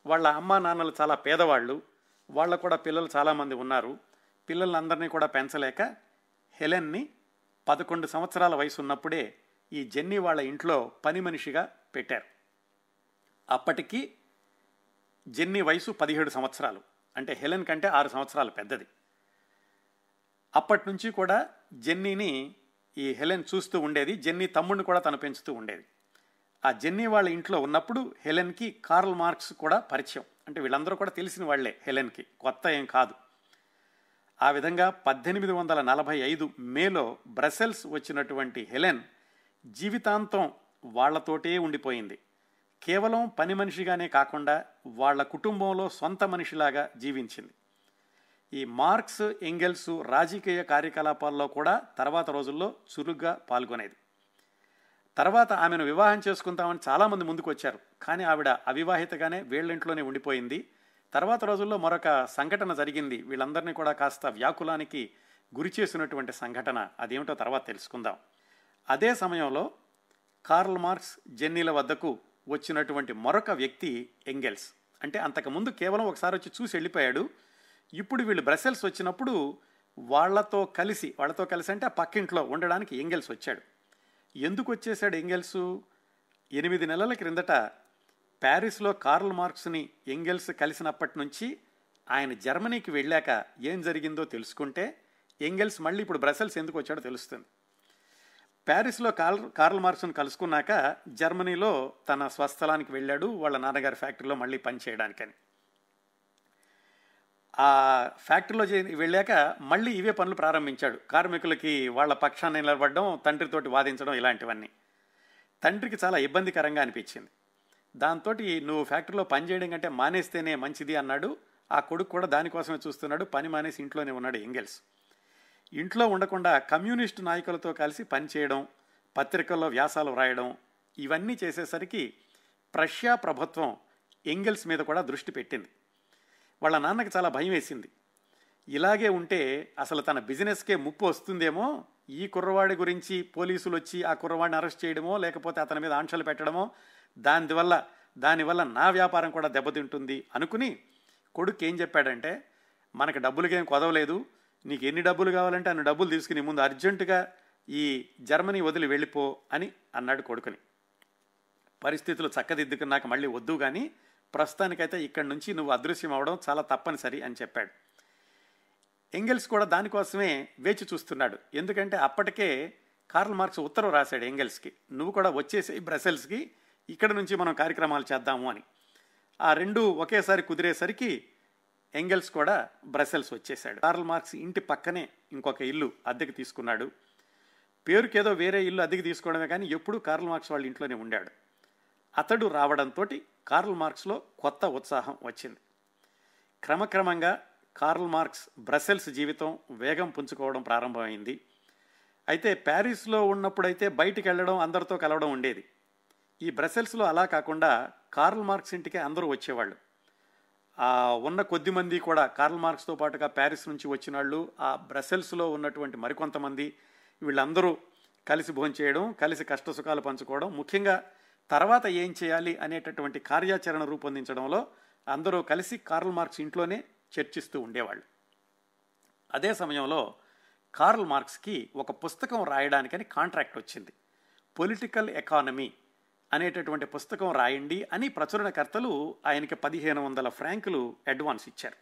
వాళ్ళ అమ్మా నాన్నలు చాలా పేదవాళ్ళు వాళ్ళకు కూడా పిల్లలు చాలామంది ఉన్నారు పిల్లలందరినీ కూడా పెంచలేక హెలెన్ని పదకొండు సంవత్సరాల వయసు ఉన్నప్పుడే ఈ జెన్నీ వాళ్ళ ఇంట్లో పని మనిషిగా పెట్టారు అప్పటికి జెన్నీ వయసు పదిహేడు సంవత్సరాలు అంటే హెలెన్ కంటే ఆరు సంవత్సరాలు పెద్దది అప్పటి నుంచి కూడా జెన్నీని ఈ హెలెన్ చూస్తూ ఉండేది జెన్నీ తమ్ముడిని కూడా తను పెంచుతూ ఉండేది ఆ జెన్నీ వాళ్ళ ఇంట్లో ఉన్నప్పుడు హెలెన్కి కార్ల్ మార్క్స్ కూడా పరిచయం అంటే వీళ్ళందరూ కూడా తెలిసిన వాళ్లే హెలెన్కి కొత్త ఏం కాదు ఆ విధంగా పద్దెనిమిది వందల నలభై ఐదు మేలో బ్రసెల్స్ వచ్చినటువంటి హెలెన్ జీవితాంతం వాళ్లతోటే ఉండిపోయింది కేవలం పని మనిషిగానే కాకుండా వాళ్ళ కుటుంబంలో సొంత మనిషిలాగా జీవించింది ఈ మార్క్స్ ఎంగెల్స్ రాజకీయ కార్యకలాపాల్లో కూడా తర్వాత రోజుల్లో చురుగ్గా పాల్గొనేది తర్వాత ఆమెను వివాహం చేసుకుంటామని చాలామంది ముందుకు వచ్చారు కానీ ఆవిడ అవివాహితగానే వీళ్ళింట్లోనే ఉండిపోయింది తర్వాత రోజుల్లో మరొక సంఘటన జరిగింది వీళ్ళందరినీ కూడా కాస్త వ్యాకులానికి గురి చేసినటువంటి సంఘటన అదేమిటో తర్వాత తెలుసుకుందాం అదే సమయంలో కార్ల్ మార్క్స్ జెన్నీల వద్దకు వచ్చినటువంటి మరొక వ్యక్తి ఎంగెల్స్ అంటే అంతకుముందు కేవలం ఒకసారి వచ్చి చూసి వెళ్ళిపోయాడు ఇప్పుడు వీళ్ళు బ్రసెల్స్ వచ్చినప్పుడు వాళ్లతో కలిసి వాళ్ళతో కలిసి అంటే ఆ పక్కింట్లో ఉండడానికి ఎంగెల్స్ వచ్చాడు ఎందుకు వచ్చేసాడు ఎంగెల్స్ ఎనిమిది నెలల క్రిందట ప్యారిస్లో కార్ల్ మార్క్స్ని ఎంగెల్స్ కలిసినప్పటి నుంచి ఆయన జర్మనీకి వెళ్ళాక ఏం జరిగిందో తెలుసుకుంటే ఎంగెల్స్ మళ్ళీ ఇప్పుడు బ్రసెల్స్ ఎందుకు వచ్చాడో తెలుస్తుంది ప్యారిస్లో కార్ల్ కార్ల్ మార్క్స్ను కలుసుకున్నాక జర్మనీలో తన స్వస్థలానికి వెళ్ళాడు వాళ్ళ నాన్నగారి ఫ్యాక్టరీలో మళ్ళీ పనిచేయడానికని ఆ ఫ్యాక్టరీలో వెళ్ళాక మళ్ళీ ఇవే పనులు ప్రారంభించాడు కార్మికులకి వాళ్ళ పక్షాన్ని నిలబడడం తండ్రితోటి వాదించడం ఇలాంటివన్నీ తండ్రికి చాలా ఇబ్బందికరంగా అనిపించింది దాంతో నువ్వు ఫ్యాక్టరీలో పనిచేయడం కంటే మానేస్తేనే మంచిది అన్నాడు ఆ కొడుకు కూడా దానికోసమే చూస్తున్నాడు పని మానేసి ఇంట్లోనే ఉన్నాడు ఎంగెల్స్ ఇంట్లో ఉండకుండా కమ్యూనిస్టు నాయకులతో కలిసి పనిచేయడం పత్రికల్లో వ్యాసాలు వ్రాయడం ఇవన్నీ చేసేసరికి ప్రష్యా ప్రభుత్వం ఎంగెల్స్ మీద కూడా దృష్టి పెట్టింది వాళ్ళ నాన్నకి చాలా భయం వేసింది ఇలాగే ఉంటే అసలు తన బిజినెస్కే ముప్పు వస్తుందేమో ఈ కుర్రవాడి గురించి పోలీసులు వచ్చి ఆ కుర్రవాడిని అరెస్ట్ చేయడమో లేకపోతే అతని మీద ఆంక్షలు పెట్టడమో దానివల్ల దానివల్ల నా వ్యాపారం కూడా దెబ్బతింటుంది అనుకుని కొడుకు ఏం చెప్పాడంటే మనకి డబ్బులకేం కొదవలేదు నీకు ఎన్ని డబ్బులు కావాలంటే అన్ని డబ్బులు తీసుకుని ముందు అర్జెంటుగా ఈ జర్మనీ వదిలి వెళ్ళిపో అని అన్నాడు కొడుకుని పరిస్థితులు చక్కదిద్దుకున్నాక మళ్ళీ వద్దు కానీ ప్రస్తుతానికైతే ఇక్కడి నుంచి నువ్వు అదృశ్యం అవడం చాలా తప్పనిసరి అని చెప్పాడు ఎంగెల్స్ కూడా దానికోసమే వేచి చూస్తున్నాడు ఎందుకంటే అప్పటికే కార్ల్ మార్క్స్ ఉత్తరం రాశాడు ఎంగెల్స్కి నువ్వు కూడా వచ్చేసి బ్రసెల్స్కి ఇక్కడ నుంచి మనం కార్యక్రమాలు చేద్దాము అని ఆ రెండు ఒకేసారి కుదిరేసరికి ఎంగెల్స్ కూడా బ్రసెల్స్ వచ్చేసాడు కార్ల్ మార్క్స్ ఇంటి పక్కనే ఇంకొక ఇల్లు అద్దెకి తీసుకున్నాడు పేరుకేదో వేరే ఇల్లు అద్దెకి తీసుకోవడమే కానీ ఎప్పుడూ కార్ల్ మార్క్స్ వాళ్ళ ఇంట్లోనే ఉండాడు అతడు రావడంతో కార్ల్ మార్క్స్లో కొత్త ఉత్సాహం వచ్చింది క్రమక్రమంగా కార్ల్ మార్క్స్ బ్రసెల్స్ జీవితం వేగం పుంజుకోవడం ప్రారంభమైంది అయితే ప్యారిస్లో ఉన్నప్పుడైతే బయటికి వెళ్ళడం అందరితో కలవడం ఉండేది ఈ బ్రసెల్స్లో అలా కాకుండా కార్ల్ మార్క్స్ ఇంటికి అందరూ వచ్చేవాళ్ళు ఆ ఉన్న కొద్ది మంది కూడా కార్ల్ మార్క్స్తో పాటుగా ప్యారిస్ నుంచి వచ్చిన వాళ్ళు ఆ బ్రసెల్స్లో ఉన్నటువంటి మరికొంతమంది వీళ్ళందరూ కలిసి భోంచేయడం కలిసి కష్టసుఖాలు పంచుకోవడం ముఖ్యంగా తర్వాత ఏం చేయాలి అనేటటువంటి కార్యాచరణ రూపొందించడంలో అందరూ కలిసి కార్ల్ మార్క్స్ ఇంట్లోనే చర్చిస్తూ ఉండేవాళ్ళు అదే సమయంలో కార్ల్ మార్క్స్కి ఒక పుస్తకం రాయడానికని కాంట్రాక్ట్ వచ్చింది పొలిటికల్ ఎకానమీ అనేటటువంటి పుస్తకం రాయండి అని ప్రచురణకర్తలు ఆయనకి పదిహేను వందల ఫ్రాంకులు అడ్వాన్స్ ఇచ్చారు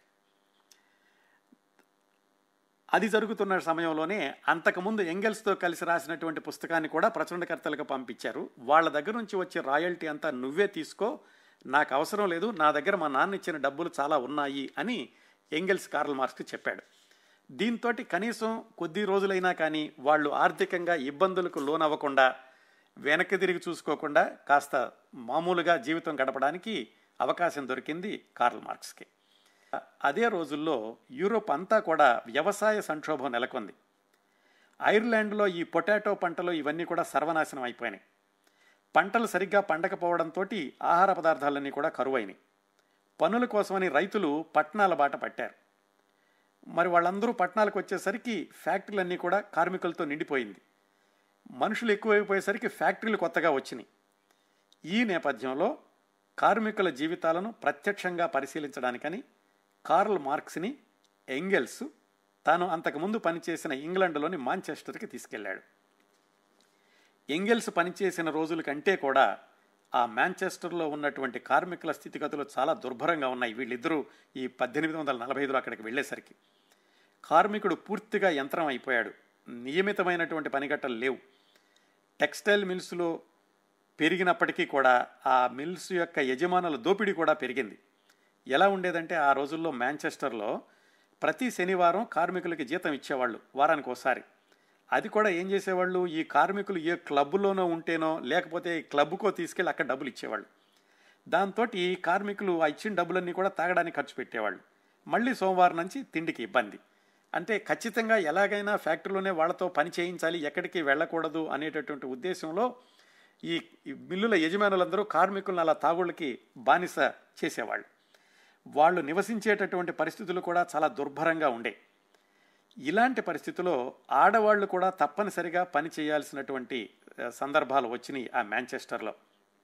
అది జరుగుతున్న సమయంలోనే అంతకుముందు ఎంగెల్స్తో కలిసి రాసినటువంటి పుస్తకాన్ని కూడా ప్రచురణకర్తలకు పంపించారు వాళ్ళ దగ్గర నుంచి వచ్చే రాయల్టీ అంతా నువ్వే తీసుకో నాకు అవసరం లేదు నా దగ్గర మా నాన్న ఇచ్చిన డబ్బులు చాలా ఉన్నాయి అని ఎంగెల్స్ కార్ల్ మార్క్స్కి చెప్పాడు దీంతో కనీసం కొద్ది రోజులైనా కానీ వాళ్ళు ఆర్థికంగా ఇబ్బందులకు లోనవ్వకుండా వెనక్కి తిరిగి చూసుకోకుండా కాస్త మామూలుగా జీవితం గడపడానికి అవకాశం దొరికింది కార్ల్ మార్క్స్కి అదే రోజుల్లో యూరోప్ అంతా కూడా వ్యవసాయ సంక్షోభం నెలకొంది ఐర్లాండ్లో ఈ పొటాటో పంటలు ఇవన్నీ కూడా సర్వనాశనం అయిపోయినాయి పంటలు సరిగ్గా పండకపోవడంతో ఆహార పదార్థాలన్నీ కూడా కరువైనాయి పనుల కోసమని రైతులు పట్టణాల బాట పట్టారు మరి వాళ్ళందరూ పట్టణాలకు వచ్చేసరికి ఫ్యాక్టరీలన్నీ కూడా కార్మికులతో నిండిపోయింది మనుషులు ఎక్కువైపోయేసరికి ఫ్యాక్టరీలు కొత్తగా వచ్చినాయి ఈ నేపథ్యంలో కార్మికుల జీవితాలను ప్రత్యక్షంగా పరిశీలించడానికని కార్ల్ మార్క్స్ని ఎంగెల్స్ తాను అంతకుముందు పనిచేసిన ఇంగ్లండ్లోని మాంచెస్టర్కి తీసుకెళ్లాడు ఎంగెల్స్ పనిచేసిన రోజుల కంటే కూడా ఆ మాంచెస్టర్లో ఉన్నటువంటి కార్మికుల స్థితిగతులు చాలా దుర్భరంగా ఉన్నాయి వీళ్ళిద్దరూ ఈ పద్దెనిమిది వందల నలభై ఐదులో అక్కడికి వెళ్ళేసరికి కార్మికుడు పూర్తిగా యంత్రం అయిపోయాడు నియమితమైనటువంటి పనిగట్టలు లేవు టెక్స్టైల్ మిల్స్లో పెరిగినప్పటికీ కూడా ఆ మిల్స్ యొక్క యజమానుల దోపిడీ కూడా పెరిగింది ఎలా ఉండేదంటే ఆ రోజుల్లో మాంచెస్టర్లో ప్రతి శనివారం కార్మికులకి జీతం ఇచ్చేవాళ్ళు వారానికి ఒకసారి అది కూడా ఏం చేసేవాళ్ళు ఈ కార్మికులు ఏ క్లబ్లోనో ఉంటేనో లేకపోతే ఈ క్లబ్కో తీసుకెళ్ళి అక్కడ డబ్బులు ఇచ్చేవాళ్ళు దాంతో ఈ కార్మికులు ఆ ఇచ్చిన డబ్బులన్నీ కూడా తాగడానికి ఖర్చు పెట్టేవాళ్ళు మళ్ళీ సోమవారం నుంచి తిండికి ఇబ్బంది అంటే ఖచ్చితంగా ఎలాగైనా ఫ్యాక్టరీలోనే వాళ్ళతో పని చేయించాలి ఎక్కడికి వెళ్ళకూడదు అనేటటువంటి ఉద్దేశంలో ఈ మిల్లుల యజమానులందరూ కార్మికులను అలా తాగుళ్ళకి బానిస చేసేవాళ్ళు వాళ్ళు నివసించేటటువంటి పరిస్థితులు కూడా చాలా దుర్భరంగా ఉండే ఇలాంటి పరిస్థితుల్లో ఆడవాళ్లు కూడా తప్పనిసరిగా పని చేయాల్సినటువంటి సందర్భాలు వచ్చినాయి ఆ మాంచెస్టర్లో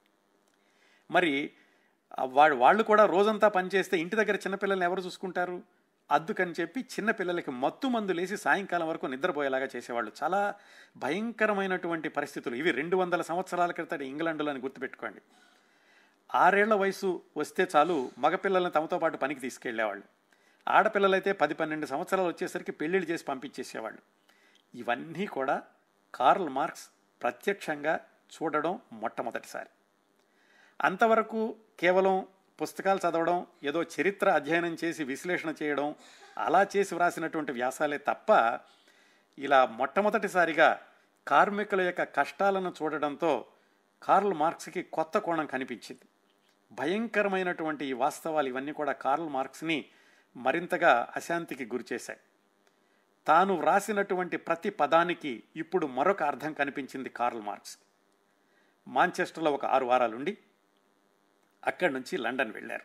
మరి వాడు వాళ్ళు కూడా రోజంతా పనిచేస్తే ఇంటి దగ్గర చిన్నపిల్లల్ని ఎవరు చూసుకుంటారు అద్దుకని చెప్పి చిన్నపిల్లలకి మత్తు మందులేసి సాయంకాలం వరకు నిద్రపోయేలాగా చేసేవాళ్ళు చాలా భయంకరమైనటువంటి పరిస్థితులు ఇవి రెండు వందల సంవత్సరాల క్రితం ఇంగ్లాండ్లో అని గుర్తుపెట్టుకోండి ఆరేళ్ల వయసు వస్తే చాలు మగపిల్లల్ని తమతో పాటు పనికి తీసుకెళ్లేవాళ్ళు ఆడపిల్లలైతే పది పన్నెండు సంవత్సరాలు వచ్చేసరికి పెళ్లిళ్ళు చేసి పంపించేసేవాళ్ళు ఇవన్నీ కూడా కార్ల్ మార్క్స్ ప్రత్యక్షంగా చూడడం మొట్టమొదటిసారి అంతవరకు కేవలం పుస్తకాలు చదవడం ఏదో చరిత్ర అధ్యయనం చేసి విశ్లేషణ చేయడం అలా చేసి వ్రాసినటువంటి వ్యాసాలే తప్ప ఇలా మొట్టమొదటిసారిగా కార్మికుల యొక్క కష్టాలను చూడడంతో కార్ల్ మార్క్స్కి కొత్త కోణం కనిపించింది భయంకరమైనటువంటి ఈ వాస్తవాలు ఇవన్నీ కూడా కార్ల్ మార్క్స్ని మరింతగా అశాంతికి గురిచేశాయి తాను వ్రాసినటువంటి ప్రతి పదానికి ఇప్పుడు మరొక అర్థం కనిపించింది కార్ల్ మార్క్స్ మాంచెస్టర్లో ఒక ఆరు వారాలుండి అక్కడి నుంచి లండన్ వెళ్ళారు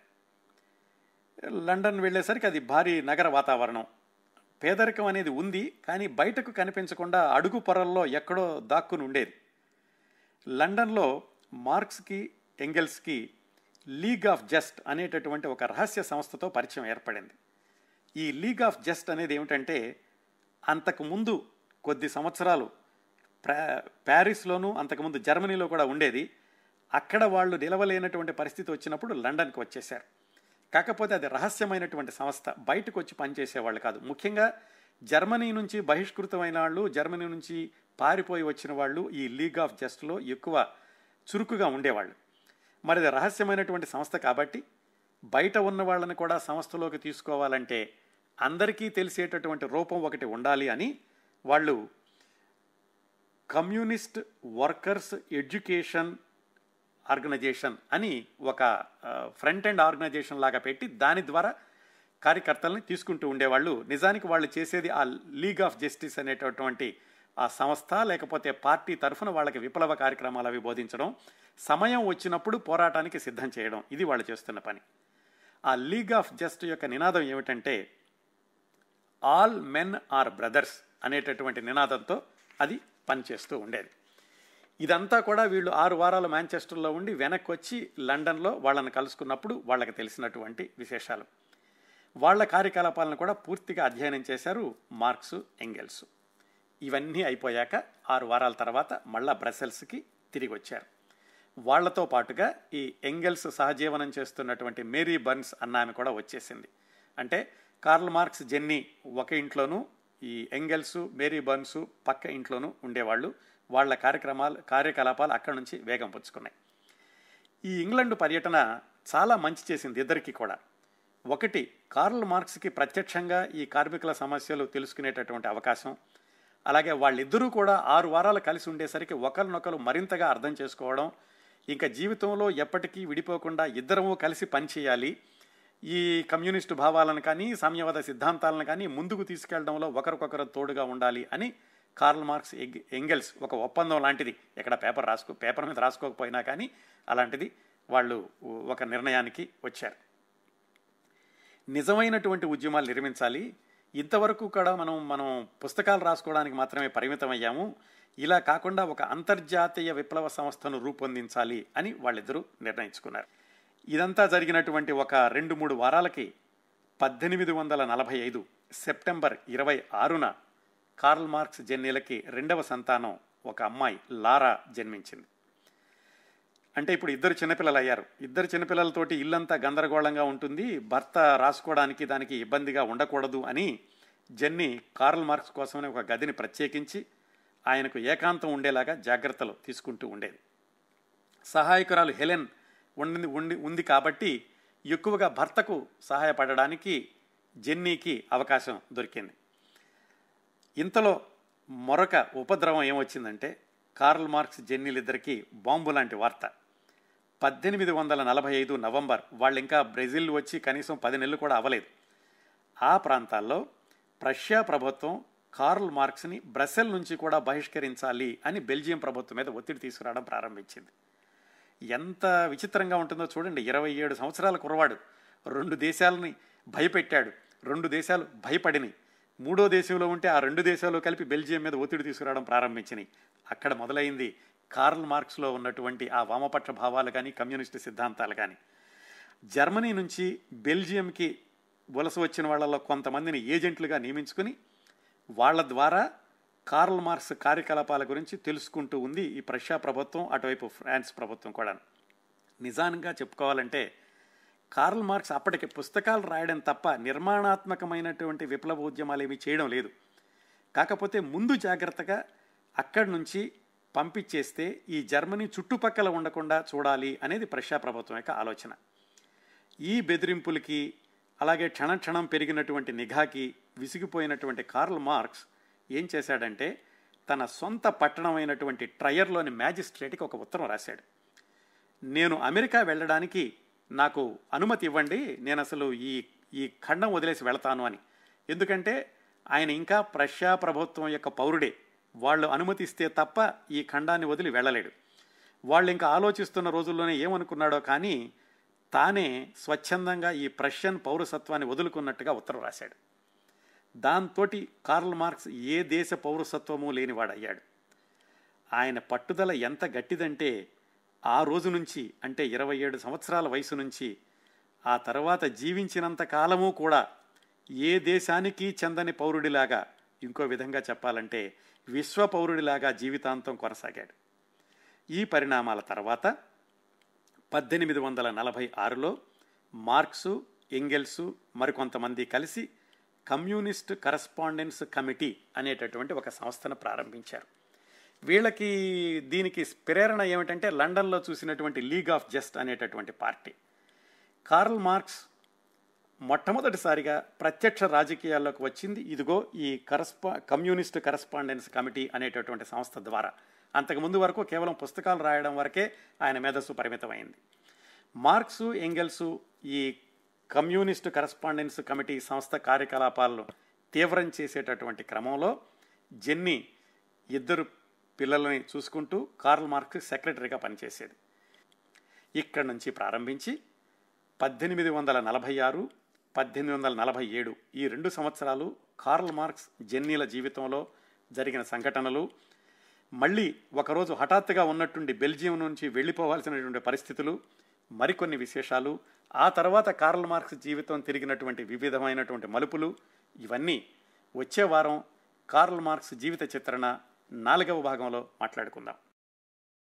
లండన్ వెళ్ళేసరికి అది భారీ నగర వాతావరణం పేదరికం అనేది ఉంది కానీ బయటకు కనిపించకుండా అడుగు పొరల్లో ఎక్కడో దాక్కుని ఉండేది లండన్లో మార్క్స్కి ఎంగెల్స్కి లీగ్ ఆఫ్ జస్ట్ అనేటటువంటి ఒక రహస్య సంస్థతో పరిచయం ఏర్పడింది ఈ లీగ్ ఆఫ్ జస్ట్ అనేది ఏమిటంటే అంతకుముందు కొద్ది సంవత్సరాలు ప్యారిస్లోను అంతకుముందు జర్మనీలో కూడా ఉండేది అక్కడ వాళ్ళు నిలవలేనటువంటి పరిస్థితి వచ్చినప్పుడు లండన్కి వచ్చేశారు కాకపోతే అది రహస్యమైనటువంటి సంస్థ బయటకు వచ్చి పనిచేసేవాళ్ళు కాదు ముఖ్యంగా జర్మనీ నుంచి బహిష్కృతమైన వాళ్ళు జర్మనీ నుంచి పారిపోయి వచ్చిన వాళ్ళు ఈ లీగ్ ఆఫ్ జస్ట్లో ఎక్కువ చురుకుగా ఉండేవాళ్ళు మరి అది రహస్యమైనటువంటి సంస్థ కాబట్టి బయట ఉన్న వాళ్ళని కూడా సంస్థలోకి తీసుకోవాలంటే అందరికీ తెలిసేటటువంటి రూపం ఒకటి ఉండాలి అని వాళ్ళు కమ్యూనిస్ట్ వర్కర్స్ ఎడ్యుకేషన్ ఆర్గనైజేషన్ అని ఒక ఫ్రంట్ ఎండ్ ఆర్గనైజేషన్ లాగా పెట్టి దాని ద్వారా కార్యకర్తల్ని తీసుకుంటూ ఉండేవాళ్ళు నిజానికి వాళ్ళు చేసేది ఆ లీగ్ ఆఫ్ జస్టిస్ అనేటటువంటి ఆ సంస్థ లేకపోతే పార్టీ తరఫున వాళ్ళకి విప్లవ కార్యక్రమాలు అవి బోధించడం సమయం వచ్చినప్పుడు పోరాటానికి సిద్ధం చేయడం ఇది వాళ్ళు చేస్తున్న పని ఆ లీగ్ ఆఫ్ జస్ట్ యొక్క నినాదం ఏమిటంటే ఆల్ మెన్ ఆర్ బ్రదర్స్ అనేటటువంటి నినాదంతో అది పనిచేస్తూ ఉండేది ఇదంతా కూడా వీళ్ళు ఆరు వారాలు మాంచెస్టర్లో ఉండి వెనక్కి వచ్చి లండన్లో వాళ్ళని కలుసుకున్నప్పుడు వాళ్ళకి తెలిసినటువంటి విశేషాలు వాళ్ళ కార్యకలాపాలను కూడా పూర్తిగా అధ్యయనం చేశారు మార్క్స్ ఎంగెల్స్ ఇవన్నీ అయిపోయాక ఆరు వారాల తర్వాత మళ్ళా బ్రసెల్స్కి తిరిగి వచ్చారు వాళ్లతో పాటుగా ఈ ఎంగెల్స్ సహజీవనం చేస్తున్నటువంటి మేరీ బర్న్స్ అన్న ఆమె కూడా వచ్చేసింది అంటే కార్ల్ మార్క్స్ జెన్నీ ఒక ఇంట్లోనూ ఈ ఎంగెల్స్ మేరీ బర్న్స్ పక్క ఇంట్లోనూ ఉండేవాళ్ళు వాళ్ళ కార్యక్రమాలు కార్యకలాపాలు అక్కడి నుంచి వేగం పుచ్చుకున్నాయి ఈ ఇంగ్లండ్ పర్యటన చాలా మంచి చేసింది ఇద్దరికి కూడా ఒకటి కార్ల్ మార్క్స్కి ప్రత్యక్షంగా ఈ కార్మికుల సమస్యలు తెలుసుకునేటటువంటి అవకాశం అలాగే వాళ్ళిద్దరూ కూడా ఆరు వారాలు కలిసి ఉండేసరికి ఒకరినొకరు మరింతగా అర్థం చేసుకోవడం ఇంకా జీవితంలో ఎప్పటికీ విడిపోకుండా ఇద్దరము కలిసి పనిచేయాలి ఈ కమ్యూనిస్టు భావాలను కానీ సామ్యవాద సిద్ధాంతాలను కానీ ముందుకు తీసుకెళ్లడంలో ఒకరికొకరు తోడుగా ఉండాలి అని కార్ల్ మార్క్స్ ఎంగెల్స్ ఒక ఒప్పందం లాంటిది ఎక్కడ పేపర్ రాసుకో పేపర్ మీద రాసుకోకపోయినా కానీ అలాంటిది వాళ్ళు ఒక నిర్ణయానికి వచ్చారు నిజమైనటువంటి ఉద్యమాలు నిర్మించాలి ఇంతవరకు కూడా మనం మనం పుస్తకాలు రాసుకోవడానికి మాత్రమే పరిమితం అయ్యాము ఇలా కాకుండా ఒక అంతర్జాతీయ విప్లవ సంస్థను రూపొందించాలి అని వాళ్ళిద్దరూ నిర్ణయించుకున్నారు ఇదంతా జరిగినటువంటి ఒక రెండు మూడు వారాలకి పద్దెనిమిది వందల నలభై ఐదు సెప్టెంబర్ ఇరవై ఆరున కార్ల్ మార్క్స్ జెన్నీలకి రెండవ సంతానం ఒక అమ్మాయి లారా జన్మించింది అంటే ఇప్పుడు ఇద్దరు చిన్నపిల్లలు అయ్యారు ఇద్దరు చిన్నపిల్లలతోటి ఇల్లంతా గందరగోళంగా ఉంటుంది భర్త రాసుకోవడానికి దానికి ఇబ్బందిగా ఉండకూడదు అని జెన్నీ కార్ల్ మార్క్స్ కోసమని ఒక గదిని ప్రత్యేకించి ఆయనకు ఏకాంతం ఉండేలాగా జాగ్రత్తలు తీసుకుంటూ ఉండేది సహాయకురాలు హెలెన్ ఉండి ఉండి ఉంది కాబట్టి ఎక్కువగా భర్తకు సహాయపడడానికి జెన్నీకి అవకాశం దొరికింది ఇంతలో మరొక ఉపద్రవం ఏమొచ్చిందంటే కార్ల్ మార్క్స్ జెన్నీలిద్దరికీ బాంబు లాంటి వార్త పద్దెనిమిది వందల నలభై ఐదు నవంబర్ వాళ్ళు ఇంకా బ్రెజిల్ వచ్చి కనీసం పది నెలలు కూడా అవ్వలేదు ఆ ప్రాంతాల్లో ప్రష్యా ప్రభుత్వం కార్ల్ మార్క్స్ని బ్రసెల్ నుంచి కూడా బహిష్కరించాలి అని బెల్జియం ప్రభుత్వం మీద ఒత్తిడి తీసుకురావడం ప్రారంభించింది ఎంత విచిత్రంగా ఉంటుందో చూడండి ఇరవై ఏడు సంవత్సరాల కురవాడు రెండు దేశాలని భయపెట్టాడు రెండు దేశాలు భయపడినాయి మూడో దేశంలో ఉంటే ఆ రెండు దేశాలు కలిపి బెల్జియం మీద ఒత్తిడి తీసుకురావడం ప్రారంభించినాయి అక్కడ మొదలైంది కార్ల్ మార్క్స్లో ఉన్నటువంటి ఆ వామపక్ష భావాలు కానీ కమ్యూనిస్టు సిద్ధాంతాలు కానీ జర్మనీ నుంచి బెల్జియంకి వలస వచ్చిన వాళ్ళలో కొంతమందిని ఏజెంట్లుగా నియమించుకుని వాళ్ళ ద్వారా కార్ల్ మార్క్స్ కార్యకలాపాల గురించి తెలుసుకుంటూ ఉంది ఈ ప్రష్యా ప్రభుత్వం అటువైపు ఫ్రాన్స్ ప్రభుత్వం కూడా నిజానికి చెప్పుకోవాలంటే కార్ల్ మార్క్స్ అప్పటికి పుస్తకాలు రాయడం తప్ప నిర్మాణాత్మకమైనటువంటి విప్లవ ఉద్యమాలు ఏమీ చేయడం లేదు కాకపోతే ముందు జాగ్రత్తగా అక్కడి నుంచి పంపించేస్తే ఈ జర్మనీ చుట్టుపక్కల ఉండకుండా చూడాలి అనేది ప్రష్యా ప్రభుత్వం యొక్క ఆలోచన ఈ బెదిరింపులకి అలాగే క్షణక్షణం పెరిగినటువంటి నిఘాకి విసిగిపోయినటువంటి కార్ల్ మార్క్స్ ఏం చేశాడంటే తన సొంత పట్టణమైనటువంటి ట్రయర్లోని మ్యాజిస్ట్రేట్కి ఒక ఉత్తరం రాశాడు నేను అమెరికా వెళ్ళడానికి నాకు అనుమతి ఇవ్వండి నేను అసలు ఈ ఈ ఖండం వదిలేసి వెళతాను అని ఎందుకంటే ఆయన ఇంకా ప్రష్యా ప్రభుత్వం యొక్క పౌరుడే వాళ్ళు అనుమతిస్తే తప్ప ఈ ఖండాన్ని వదిలి వెళ్ళలేడు వాళ్ళు ఇంకా ఆలోచిస్తున్న రోజుల్లోనే ఏమనుకున్నాడో కానీ తానే స్వచ్ఛందంగా ఈ ప్రష్యన్ పౌరసత్వాన్ని వదులుకున్నట్టుగా ఉత్తరం రాశాడు దాంతో కార్ల్ మార్క్స్ ఏ దేశ పౌరసత్వము లేనివాడయ్యాడు ఆయన పట్టుదల ఎంత గట్టిదంటే ఆ రోజు నుంచి అంటే ఇరవై ఏడు సంవత్సరాల వయసు నుంచి ఆ తర్వాత జీవించినంత కాలము కూడా ఏ దేశానికి చెందని పౌరుడిలాగా ఇంకో విధంగా చెప్పాలంటే విశ్వ పౌరుడిలాగా జీవితాంతం కొనసాగాడు ఈ పరిణామాల తర్వాత పద్దెనిమిది వందల నలభై ఆరులో మార్క్సు ఎంగెల్సు మరికొంతమంది కలిసి కమ్యూనిస్ట్ కరస్పాండెన్స్ కమిటీ అనేటటువంటి ఒక సంస్థను ప్రారంభించారు వీళ్ళకి దీనికి ప్రేరణ ఏమిటంటే లండన్లో చూసినటువంటి లీగ్ ఆఫ్ జస్ట్ అనేటటువంటి పార్టీ కార్ల్ మార్క్స్ మొట్టమొదటిసారిగా ప్రత్యక్ష రాజకీయాల్లోకి వచ్చింది ఇదిగో ఈ కరస్పా కమ్యూనిస్ట్ కరస్పాండెన్స్ కమిటీ అనేటటువంటి సంస్థ ద్వారా అంతకుముందు వరకు కేవలం పుస్తకాలు రాయడం వరకే ఆయన మేధస్సు పరిమితమైంది మార్క్సు ఎంగెల్సు ఈ కమ్యూనిస్ట్ కరస్పాండెన్స్ కమిటీ సంస్థ కార్యకలాపాలను తీవ్రం చేసేటటువంటి క్రమంలో జెన్నీ ఇద్దరు పిల్లలని చూసుకుంటూ కార్ల్ మార్క్స్ సెక్రటరీగా పనిచేసేది ఇక్కడి నుంచి ప్రారంభించి పద్దెనిమిది వందల నలభై ఆరు పద్దెనిమిది వందల నలభై ఏడు ఈ రెండు సంవత్సరాలు కార్ల్ మార్క్స్ జెన్నీల జీవితంలో జరిగిన సంఘటనలు మళ్ళీ ఒకరోజు హఠాత్తుగా ఉన్నట్టుండి బెల్జియం నుంచి వెళ్ళిపోవాల్సినటువంటి పరిస్థితులు మరికొన్ని విశేషాలు ఆ తర్వాత కార్ల్ మార్క్స్ జీవితం తిరిగినటువంటి వివిధమైనటువంటి మలుపులు ఇవన్నీ వచ్చే వారం కార్ల్ మార్క్స్ జీవిత చిత్రణ నాలుగవ భాగంలో మాట్లాడుకుందాం